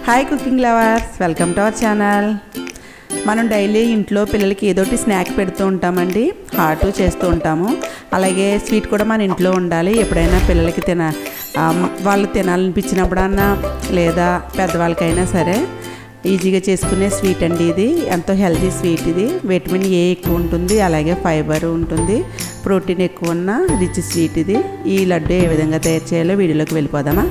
hi cooking lovers welcome to our channel మనం daily ఇంట్లో పిల్లలకి ఏదోటి స్నాక్ పెడుతూ ఉంటామండి హాట్ చేస్తూ ఉంటాము అలాగే స్వీట్ కూడా మన ఇంట్లో ఉండాలి ఎప్పుడైనా పిల్లలకి తిన ఆ, వాళ్ళు తినాలనిపించినప్పుడన్నా లేదా పెద్దవాళ్ళకైనా సరే ఈజీగా చేసుకునే స్వీట్ అండి ఇది ఎంతో హెల్తీ స్వీట్ ఇది విటమిన్ ఏ ఎక్కువ ఉంటుంది అలాగే ఫైబర్ ఉంటుంది ప్రోటీన్ ఎక్కువ ఉన్న రిచ్ స్వీట్ ఇది ఈ లడ్డు ఏ విధంగా తయారు చేయాలో వీడియోలోకి వెళ్ళిపోదామా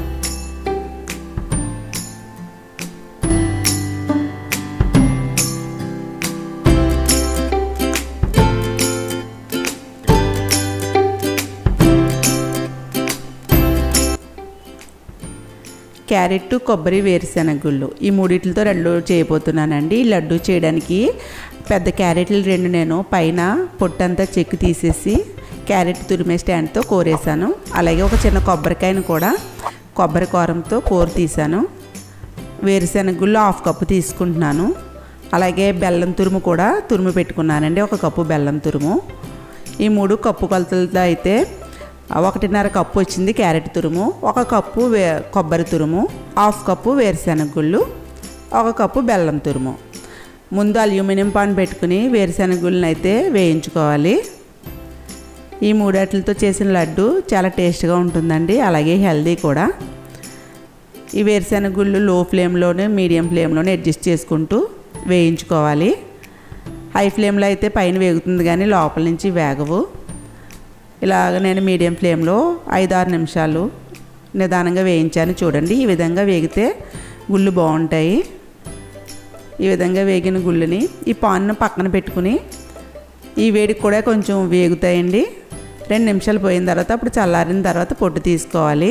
క్యారెట్ కొబ్బరి వేరుశెనగ గుళ్ళు ఈ మూడిట్లతో లడ్డు చేయబోతున్నానండి ఈ లడ్డు చేయడానికి పెద్ద క్యారెట్లు రెండు నేను పైన పొట్టంతా చెక్కు తీసేసి క్యారెట్ తురిమే స్టాండ్తో కోరేసాను అలాగే ఒక చిన్న కొబ్బరికాయను కూడా కొబ్బరి కూరంతో కూర తీసాను వేరుశెనగ గుళ్ళు హాఫ్ కప్పు తీసుకుంటున్నాను అలాగే బెల్లం తురుము కూడా తురుము పెట్టుకున్నానండి ఒక కప్పు బెల్లం తురుము ఈ మూడు కప్పు కొలతలతో అయితే ఒకటిన్నర కప్పు వచ్చింది క్యారెట్ తురుము ఒక కప్పు వే కొబ్బరి తురుము హాఫ్ కప్పు వేరుశెనగ గుళ్ళు ఒక కప్పు బెల్లం తురుము ముందు అల్యూమినియం పాన్ పెట్టుకుని వేరుశెనగ గుళ్ళని అయితే వేయించుకోవాలి ఈ మూడాట్లతో చేసిన లడ్డు చాలా టేస్ట్గా ఉంటుందండి అలాగే హెల్దీ కూడా ఈ వేరుశెనగ గుళ్ళు లో ఫ్లేమ్లోనే మీడియం ఫ్లేమ్లోనే అడ్జస్ట్ చేసుకుంటూ వేయించుకోవాలి హై ఫ్లేమ్లో అయితే పైన వేగుతుంది కానీ లోపల నుంచి వేగవు ఇలాగ నేను మీడియం ఫ్లేమ్లో ఐదు ఆరు నిమిషాలు నిదానంగా వేయించాను చూడండి ఈ విధంగా వేగితే గుళ్ళు బాగుంటాయి ఈ విధంగా వేగిన గుళ్ళని ఈ పాన్ను పక్కన పెట్టుకుని ఈ వేడికి కూడా కొంచెం వేగుతాయండి రెండు నిమిషాలు పోయిన తర్వాత అప్పుడు చల్లారిన తర్వాత పొట్టు తీసుకోవాలి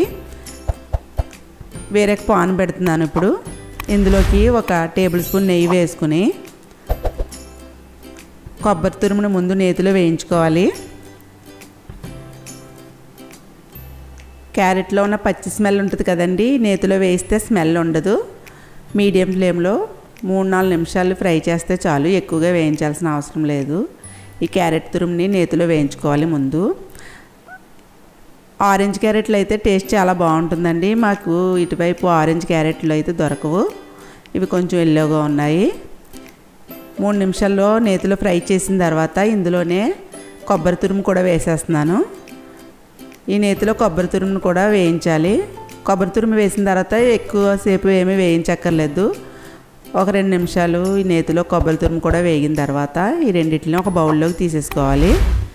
వేరే పాన్ పెడుతున్నాను ఇప్పుడు ఇందులోకి ఒక టేబుల్ స్పూన్ నెయ్యి వేసుకుని కొబ్బరి తురుమును ముందు నేతిలో వేయించుకోవాలి క్యారెట్లో ఉన్న పచ్చి స్మెల్ ఉంటుంది కదండి నేతిలో వేస్తే స్మెల్ ఉండదు మీడియం ఫ్లేమ్లో మూడు నాలుగు నిమిషాలు ఫ్రై చేస్తే చాలు ఎక్కువగా వేయించాల్సిన అవసరం లేదు ఈ క్యారెట్ తురుముని నేతిలో వేయించుకోవాలి ముందు ఆరెంజ్ క్యారెట్లు అయితే టేస్ట్ చాలా బాగుంటుందండి మాకు ఇటువైపు ఆరెంజ్ క్యారెట్లు అయితే దొరకవు ఇవి కొంచెం ఎల్లోగా ఉన్నాయి మూడు నిమిషాల్లో నేతిలో ఫ్రై చేసిన తర్వాత ఇందులోనే కొబ్బరి తురుము కూడా వేసేస్తున్నాను ఈ నేతిలో కొబ్బరి తురుమును కూడా వేయించాలి కొబ్బరి తురుము వేసిన తర్వాత ఎక్కువసేపు ఏమీ వేయించక్కర్లేదు ఒక రెండు నిమిషాలు ఈ నేతిలో కొబ్బరి తురుము కూడా వేగిన తర్వాత ఈ రెండింటిని ఒక బౌల్లోకి తీసేసుకోవాలి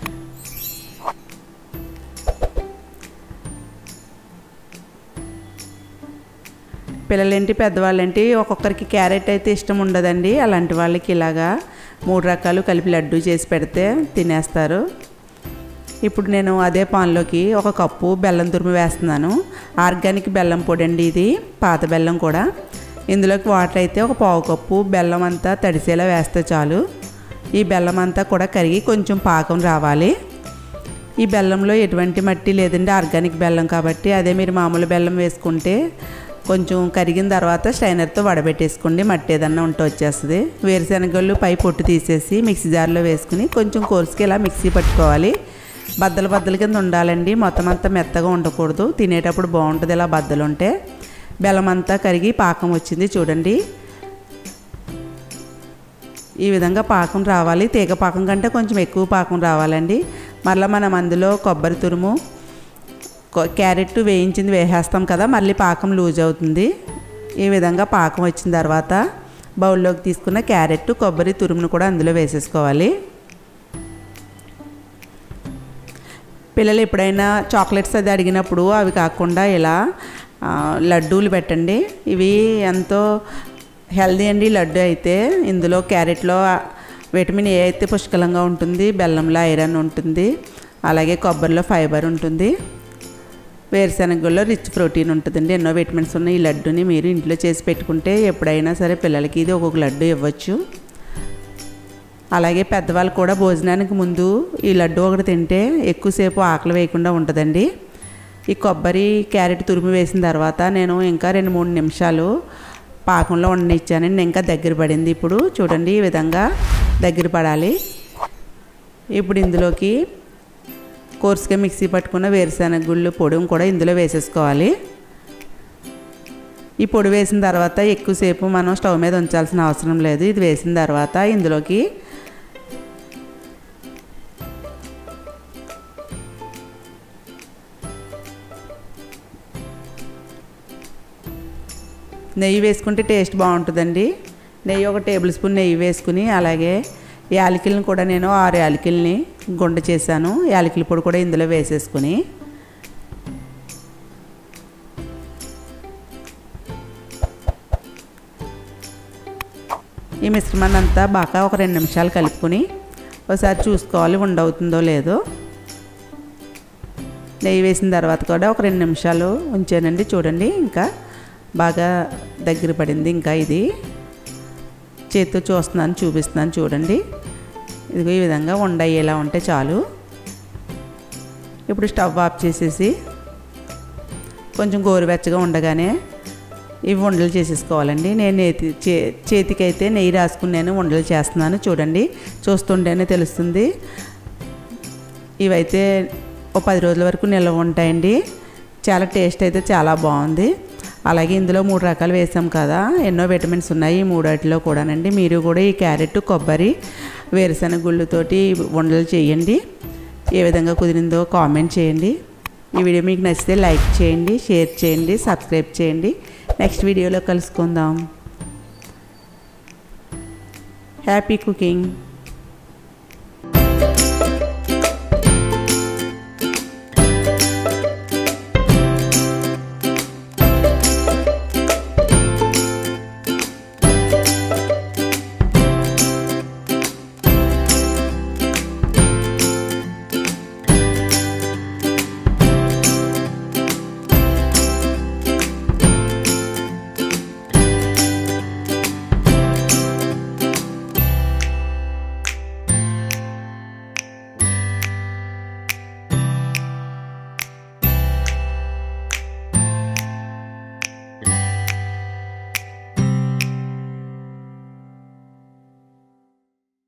పిల్లలేంటి పెద్దవాళ్ళేంటి ఒక్కొక్కరికి క్యారెట్ అయితే ఇష్టం ఉండదండి అలాంటి వాళ్ళకి ఇలాగా మూడు రకాలు కలిపి లడ్డు చేసి పెడితే తినేస్తారు ఇప్పుడు నేను అదే పాన్లోకి ఒక కప్పు బెల్లం తురుము వేస్తున్నాను ఆర్గానిక్ బెల్లం పొడి అండి ఇది పాత బెల్లం కూడా ఇందులోకి వాటర్ అయితే ఒక పావు కప్పు బెల్లం అంతా తడిసేలా వేస్తే చాలు ఈ బెల్లం అంతా కూడా కరిగి కొంచెం పాకం రావాలి ఈ బెల్లంలో ఎటువంటి మట్టి లేదండి ఆర్గానిక్ బెల్లం కాబట్టి అదే మీరు మామూలు బెల్లం వేసుకుంటే కొంచెం కరిగిన తర్వాత స్ట్రైనర్తో వడబెట్టేసుకోండి మట్టి ఏదన్నా ఉంటే వచ్చేస్తుంది వేరుశనగలు పై పొట్టు తీసేసి మిక్సీ జార్లో వేసుకుని కొంచెం కోర్సుకి ఇలా మిక్సీ పట్టుకోవాలి బద్దలు బద్దల కింద ఉండాలండి మొత్తం అంతా మెత్తగా ఉండకూడదు తినేటప్పుడు బాగుంటుంది ఇలా బద్దలు ఉంటే బెల్లం అంతా కరిగి పాకం వచ్చింది చూడండి ఈ విధంగా పాకం రావాలి తీగ పాకం కంటే కొంచెం ఎక్కువ పాకం రావాలండి మరలా మనం అందులో కొబ్బరి తురుము కొ- క్యారెట్ వేయించింది వేసేస్తాం కదా మళ్ళీ పాకం లూజ్ అవుతుంది ఈ విధంగా పాకం వచ్చిన తర్వాత బౌల్లోకి తీసుకున్న క్యారెట్ కొబ్బరి తురుమును కూడా అందులో వేసేసుకోవాలి పిల్లలు ఎప్పుడైనా చాక్లెట్స్ అది అడిగినప్పుడు అవి కాకుండా ఇలా ఆ, లడ్డూలు పెట్టండి ఇవి ఎంతో హెల్దీ అండి లడ్డు అయితే ఇందులో క్యారెట్లో విటమిన్ ఏ అయితే పుష్కలంగా ఉంటుంది బెల్లంలో ఐరన్ ఉంటుంది అలాగే కొబ్బరిలో ఫైబర్ ఉంటుంది వేరుశనగల్లో రిచ్ ప్రోటీన్ ఉంటుందండి ఎన్నో విటమిన్స్ ఉన్న ఈ లడ్డుని మీరు ఇంట్లో చేసి పెట్టుకుంటే ఎప్పుడైనా సరే పిల్లలకి ఇది ఒక్కొక్క లడ్డు ఇవ్వచ్చు అలాగే పెద్దవాళ్ళు కూడా భోజనానికి ముందు ఈ లడ్డు ఒకటి తింటే ఎక్కువసేపు ఆకలి వేయకుండా ఉంటుందండి ఈ కొబ్బరి క్యారెట్ తురుము వేసిన తర్వాత నేను ఇంకా రెండు మూడు నిమిషాలు పాకంలో ఉండనిచ్చానండి ఇంకా దగ్గర పడింది ఇప్పుడు చూడండి ఈ విధంగా దగ్గర పడాలి ఇప్పుడు ఇందులోకి కోర్సుగా మిక్సీ పట్టుకున్న వేరుశెనగ గుళ్ళు పొడి కూడా ఇందులో వేసేసుకోవాలి ఈ పొడి వేసిన తర్వాత ఎక్కువసేపు మనం స్టవ్ మీద ఉంచాల్సిన అవసరం లేదు ఇది వేసిన తర్వాత ఇందులోకి నెయ్యి వేసుకుంటే టేస్ట్ బాగుంటుందండి నెయ్యి ఒక టేబుల్ స్పూన్ నెయ్యి వేసుకుని అలాగే యాలకిల్ని కూడా నేను ఆరు యాలకిల్ని గుండ చేశాను యాలకిల పొడి కూడా ఇందులో వేసేసుకుని ఈ మిశ్రమాన్ని అంతా బాగా ఒక రెండు నిమిషాలు కలుపుకొని ఒకసారి చూసుకోవాలి ఉండవుతుందో లేదో నెయ్యి వేసిన తర్వాత కూడా ఒక రెండు నిమిషాలు ఉంచానండి చూడండి ఇంకా బాగా దగ్గర పడింది ఇంకా ఇది చేతితో చూస్తున్నాను చూపిస్తున్నాను చూడండి ఇదిగో ఈ విధంగా ఉండ అయ్యేలా ఉంటే చాలు ఇప్పుడు స్టవ్ ఆఫ్ చేసేసి కొంచెం గోరువెచ్చగా ఉండగానే ఇవి ఉండలు చేసేసుకోవాలండి నేను నేతి చే చేతికైతే నెయ్యి రాసుకుని నేను ఉండలు చేస్తున్నాను చూడండి చూస్తుంటేనే తెలుస్తుంది ఇవైతే ఒక పది రోజుల వరకు నిల్వ ఉంటాయండి చాలా టేస్ట్ అయితే చాలా బాగుంది అలాగే ఇందులో మూడు రకాలు వేసాం కదా ఎన్నో విటమిన్స్ ఉన్నాయి ఈ మూడాటిలో కూడానండి మీరు కూడా ఈ క్యారెట్ కొబ్బరి వేరుశనగ గుళ్ళతోటి ఉండలు చేయండి ఏ విధంగా కుదిరిందో కామెంట్ చేయండి ఈ వీడియో మీకు నచ్చితే లైక్ చేయండి షేర్ చేయండి సబ్స్క్రైబ్ చేయండి నెక్స్ట్ వీడియోలో కలుసుకుందాం హ్యాపీ కుకింగ్